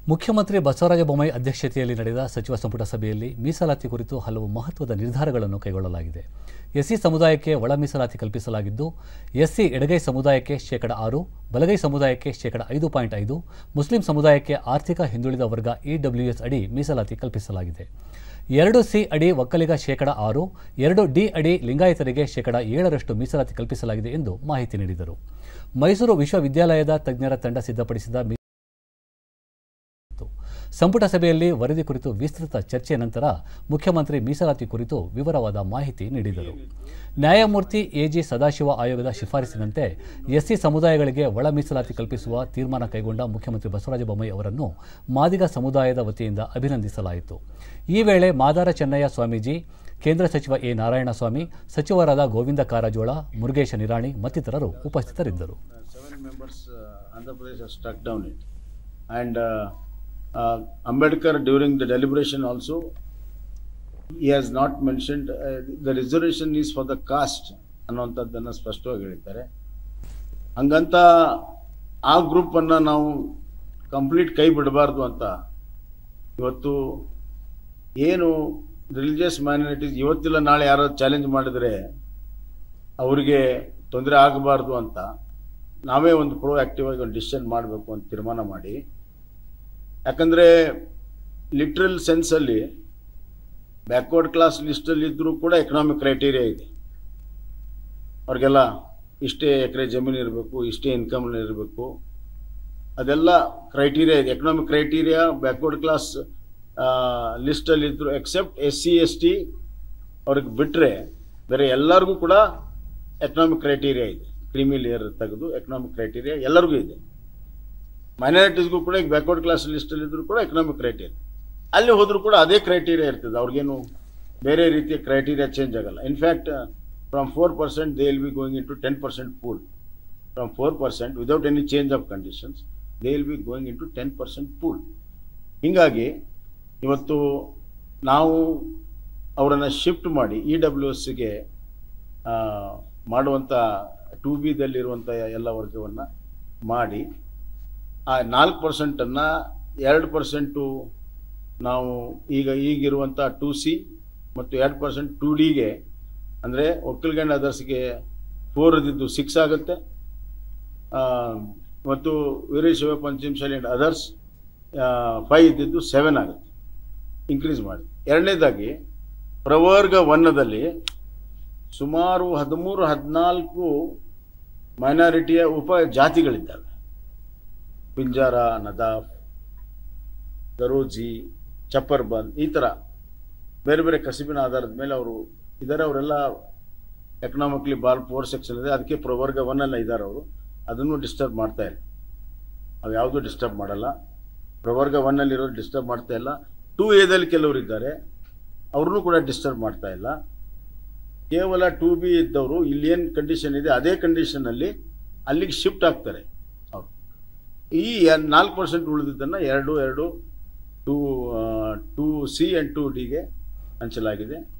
ಮುಖ್ಯಮಂತ್ರಿ ಬಸವರಾಜ ಬೊಮ್ಮಾಯಿ ಅಧ್ಯಕ್ಷತೆಯಲ್ಲಿ ನಡೆದ ಸಚಿವ ಸಂಪುಟ ಸಭೆಯಲ್ಲಿ ಮೀಸಲಾತಿ ಕುರಿತು ಹಲವು ಮಹತ್ವದ ನಿರ್ಧಾರಗಳನ್ನು ಕೈಗೊಳ್ಳಲಾಗಿದೆ ಎಸ್ಸಿ ಸಮುದಾಯಕ್ಕೆ ಒಳ ಮೀಸಲಾತಿ ಕಲ್ಪಿಸಲಾಗಿದ್ದು ಎಸ್ಸಿ ಎಡಗೈ ಸಮುದಾಯಕ್ಕೆ ಶೇಕಡ ಆರು ಬಲಗೈ ಸಮುದಾಯಕ್ಕೆ ಶೇಕಡ ಐದು ಪಾಯಿಂಟ್ ಐದು ಮುಸ್ಲಿಂ ಸಮುದಾಯಕ್ಕೆ ಆರ್ಥಿಕ ಹಿಂದುಳಿದ ವರ್ಗ ಇಡಬ್ಲ್ಯೂಎಸ್ ಅಡಿ ಮೀಸಲಾತಿ ಕಲ್ಪಿಸಲಾಗಿದೆ ಎರಡು ಸಿ ಅಡಿ ಒಕ್ಕಲಿಗ ಶೇಕಡ ಆರು ಎರಡು ಡಿ ಅಡಿ ಲಿಂಗಾಯತರಿಗೆ ಶೇಕಡ ಏಳರಷ್ಟು ಮೀಸಲಾತಿ ಕಲ್ಪಿಸಲಾಗಿದೆ ಎಂದು ಮಾಹಿತಿ ನೀಡಿದರು ಮೈಸೂರು ವಿಶ್ವವಿದ್ಯಾಲಯದ ತಜ್ಞರ ತಂಡ ಸಿದ್ಧಪಡಿಸಿದ ಮೀ- ಸಂಪುಟ ಸಭೆಯಲ್ಲಿ ವರದಿ ಕುರಿತು ವಿಸ್ತೃತ ಚರ್ಚೆಯ ನಂತರ ಮುಖ್ಯಮಂತ್ರಿ ಮೀಸಲಾತಿ ಕುರಿತು ವಿವರವಾದ ಮಾಹಿತಿ ನೀಡಿದರು ನ್ಯಾಯಮೂರ್ತಿ ಎಜಿ ಸದಾಶಿವ ಆಯೋಗದ ಶಿಫಾರಸಿನಂತೆ ಎಸ್ಸಿ ಸಮುದಾಯಗಳಿಗೆ ಒಳ ಮೀಸಲಾತಿ ಕಲ್ಪಿಸುವ ತೀರ್ಮಾನ ಕೈಗೊಂಡ ಮುಖ್ಯಮಂತ್ರಿ ಬಸವರಾಜ ಬೊಮ್ಮಾಯಿ ಅವರನ್ನು ಮಾದಿಗ ಸಮುದಾಯದ ವತಿಯಿಂದ ಅಭಿನಂದಿಸಲಾಯಿತು ಈ ವೇಳೆ ಮಾದಾರ ಚೆನ್ನಯ್ಯ ಸ್ವಾಮೀಜಿ ಕೇಂದ್ರ ಸಚಿವ ಎ ನಾರಾಯಣಸ್ವಾಮಿ ಸಚಿವರಾದ ಗೋವಿಂದ ಕಾರಜೋಳ ಮುರುಗೇಶ ನಿರಾಣಿ ಮತ್ತಿತರರು ಉಪಸ್ಥಿತರಿದ್ದರು seven members uh, Andhra Pradesh has struck down it. And uh, uh, Ambedkar during the deliberation also, he has not mentioned, uh, the reservation is for the caste ಅನ್ನುವಂಥದ್ದನ್ನು ಸ್ಪಷ್ಟವಾಗಿ ಹೇಳಿದ್ದಾರೆ ಹಂಗಂತ ಆ ಗ್ರೂಪನ್ನು ನಾವು ಕಂಪ್ಲೀಟ್ ಕೈ ಬಿಡಬಾರ್ದು ಅಂತ ಇವತ್ತು ಏನು ರಿಲಿಜಿಯಸ್ ಮೈನಾರಿಟೀಸ್ ಇವತ್ತಿಲ್ಲ ನಾಳೆ ಯಾರೋ ಚಾಲೆಂಜ್ ಮಾಡಿದರೆ ಅವರಿಗೆ ತೊಂದರೆ ಆಗಬಾರ್ದು ಅಂತ ನಾವೇ ಒಂದು ಪ್ರೋ ಆಕ್ಟಿವ್ ಆಗಿ ಒಂದು ಡಿಸಿಷನ್ ಮಾಡಬೇಕು ಅಂತ ತೀರ್ಮಾನ ಮಾಡಿ ಯಾಕಂದರೆ ಲಿಟ್ರಲ್ ಸೆನ್ಸಲ್ಲಿ ಬ್ಯಾಕ್ವರ್ಡ್ ಕ್ಲಾಸ್ ಲಿಸ್ಟಲ್ಲಿ ಇದ್ದರೂ ಕೂಡ ಎಕನಾಮಿಕ್ ಕ್ರೈಟೀರಿಯಾ ಇದೆ ಅವ್ರಿಗೆಲ್ಲ ಇಷ್ಟೇ ಎಕರೆ ಜಮೀನು ಇರಬೇಕು ಇಷ್ಟೇ ಇನ್ಕಮ್ ಇರಬೇಕು ಅದೆಲ್ಲ ಕ್ರೈಟೀರಿಯಾ ಇದೆ ಎಕನಾಮಿಕ್ ಕ್ರೈಟೀರಿಯಾ ಬ್ಯಾಕ್ವರ್ಡ್ ಕ್ಲಾಸ್ ಲಿಸ್ಟಲ್ಲಿ ಇದ್ದರು except S C S T ಅವ್ರಿಗೆ ಬಿಟ್ಟರೆ ಬೇರೆ ಎಲ್ಲರಿಗೂ ಕೂಡ ಎಕನಾಮಿಕ್ ಕ್ರೈಟೀರಿಯಾ ಇದೆ ಕ್ರಿಮಿ ಲೇಯರ್ ತೆಗೆದು ಎಕನಾಮಿಕ್ ಕ್ರೈಟೀರಿಯಾ ಎಲ್ಲರಿಗೂ ಇದೆ ಮೈನಾರಿಟೀಸ್ಗೂ ಕೂಡ ಈಗ ಬ್ಯಾಕ್ವರ್ಡ್ ಕ್ಲಾಸ್ ಲಿಸ್ಟಲ್ಲಿ ಇದ್ದರೂ ಕೂಡ ಎಕನಾಮಿಕ್ ಕ್ರೈಟೀರಿಯಾ ಅಲ್ಲಿ ಹೋದರೂ ಕೂಡ ಅದೇ ಕ್ರೈಟೀರಿಯಾ ಇರ್ತದೆ ಅವ್ರಿಗೇನು ಬೇರೆ ರೀತಿಯ ಕ್ರೈಟೀರಿಯಾ ಚೇಂಜ್ ಆಗಲ್ಲ in fact from four percent they will be going into ten percent pool from four percent without any change of conditions they will be going into ten percent pool ಹೀಗಾಗಿ ಇವತ್ತು ನಾವು ಅವರನ್ನು shift ಮಾಡಿ E W ಎಸ್ಗೆ ಮಾಡುವಂಥ to ಬಿದಲ್ಲಿರುವಂಥ ಎಲ್ಲ ವರ್ಗವನ್ನು ಮಾಡಿ ಆ ನಾಲ್ಕು ಪರ್ಸೆಂಟನ್ನು ಎರಡು ಪರ್ಸೆಂಟು ನಾವು ಈಗ ಈಗಿರುವಂಥ ಟು ಸಿ ಮತ್ತು ಎರಡು ಪರ್ಸೆಂಟ್ ಟು ಡಿಗೆ ಅಂದರೆ ಒಕ್ಕಲಿಗ ಆ್ಯಂಡ್ ಅದರ್ಸ್ಗೆ ಫೋರ್ ಇದ್ದಿದ್ದು ಸಿಕ್ಸ್ ಆಗುತ್ತೆ ಆ, ಮತ್ತು Veerashaiva Panchamasali and others five ಇದ್ದಿದ್ದು ಸೆವೆನ್ ಆಗುತ್ತೆ ಇನ್ಕ್ರೀಸ್ ಮಾಡಿ ಎರಡನೇದಾಗಿ ಪ್ರವರ್ಗ ಒನ್ನದಲ್ಲಿ ಸುಮಾರು ಹದಿಮೂರು ಹದಿನಾಲ್ಕು ಮೈನಾರಿಟಿಯ ಉಪ ಜಾತಿಗಳಿದ್ದಾವೆ ಪಿಂಜಾರ ನದಾಫ್ ದರೋಜಿ ಚಪ್ಪರ್ಬಂದ್ ಈ ಥರ ಬೇರೆ ಬೇರೆ ಕಸಿಬಿನ ಆಧಾರದ ಮೇಲೆ ಅವರು ಇದ್ದಾರೆ ಅವರೆಲ್ಲ ಎಕನಾಮಿಕ್ಲಿ ಬಾಲ್ ಪೋರ್ ಸೆಕ್ಷನ್ ಇದೆ ಅದಕ್ಕೆ ಪ್ರವರ್ಗ ಒನ್ನೆಲ್ಲ ಇದ್ದಾರೆ ಅವರು ಅದನ್ನು ಡಿಸ್ಟರ್ಬ್ ಮಾಡ್ತಾ ಇಲ್ಲ ಅವು ಯಾವುದೂ ಡಿಸ್ಟರ್ಬ್ ಮಾಡಲ್ಲ ಪ್ರವರ್ಗ ಒನ್ನಲ್ಲಿರೋರು ಡಿಸ್ಟರ್ಬ್ ಮಾಡ್ತಾ ಇಲ್ಲ ಟೂ ಎದಲ್ಲಿ ಕೆಲವರು ಇದ್ದಾರೆ ಅವ್ರನ್ನೂ ಕೂಡ ಡಿಸ್ಟರ್ಬ್ ಮಾಡ್ತಾ ಇಲ್ಲ ಕೇವಲ ಟು ಬಿ ಇದ್ದವರು ಇಲ್ಲಿ ಏನು ಕಂಡೀಷನ್ ಇದೆ ಅದೇ ಕಂಡೀಷನಲ್ಲಿ ಅಲ್ಲಿಗೆ ಶಿಫ್ಟ್ ಆಗ್ತಾರೆ ಅವರು ಈ ನಾಲ್ಕು ಪರ್ಸೆಂಟ್ ಉಳಿದಿದ್ದನ್ನು ಎರಡು ಎರಡು two two C and two ಡಿಗೆ ಹಂಚಲಾಗಿದೆ